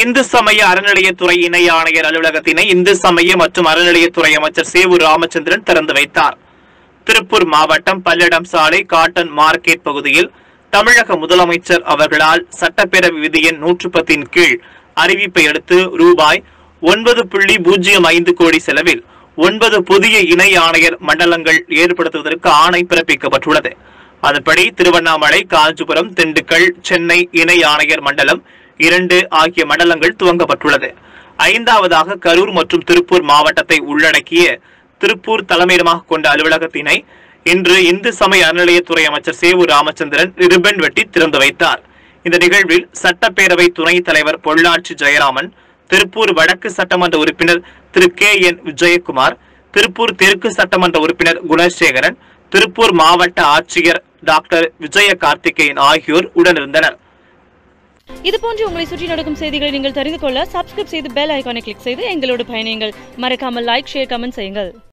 இந்து சமய அறநிலையத்துறை இணை ஆணையர் அலுவலகத்தினை இந்து சமய மற்றும் அறநிலையத்துறை அமைச்சர் சேவூர் ராமச்சந்திரன் திறந்து வைத்தார் திருப்பூர் மாவட்டம் பல்லடம் சாலை காட்டன் மார்க்கெட் பகுதியில் தமிழக முதலமைச்சர் அவர்களால் சட்டப்பேரவை விதி எண் நூற்று பத்தின் கீழ் அறிவிப்பை அடுத்து ரூபாய் ஒன்பது புள்ளி பூஜ்ஜியம் ஐந்து கோடி செலவில் ஒன்பது புதிய இணை ஆணையர் மண்டலங்கள் ஏற்படுத்துவதற்கு ஆணை பிறப்பிக்கப்பட்டுள்ளது அதன்படி திருவண்ணாமலை காஞ்சிபுரம் திண்டுக்கல் சென்னை இணை ஆணையர் மண்டலம் இரண்டு ஆகிய மண்டலங்கள் துவங்கப்பட்டுள்ளது ஐந்தாவதாக கரூர் மற்றும் திருப்பூர் மாவட்டத்தை உள்ளடக்கிய திருப்பூர் தலைமையிடமாக கொண்ட அலுவலகத்தினை இன்று இந்து சமய அறநிலையத்துறை அமைச்சர் சேவூர் ராமச்சந்திரன் ரிப்பன் வெட்டி திறந்து வைத்தார் இந்த நிகழ்வில் சட்டப்பேரவை துணைத் தலைவர் பொள்ளாச்சி ஜெயராமன் திருப்பூர் வடக்கு சட்டமன்ற உறுப்பினர் திரு கே என் விஜயகுமார் திருப்பூர் தெற்கு சட்டமன்ற உறுப்பினர் குணசேகரன் திருப்பூர் மாவட்ட ஆட்சியர் டாக்டர் விஜய கார்த்திகேயன் ஆகியோர் உடனிருந்தனர் இது போன்று உங்களை சுற்றி நடக்கும் செய்திகளை நீங்கள் தெரிந்து கொள்ள சப்ஸ்கிரைப் செய்து பெல் ஐகானை கிளிக் செய்து எங்களோடு பயணியுங்கள் மறக்காமல் லைக் ஷேர் கமெண்ட் செய்யுங்கள்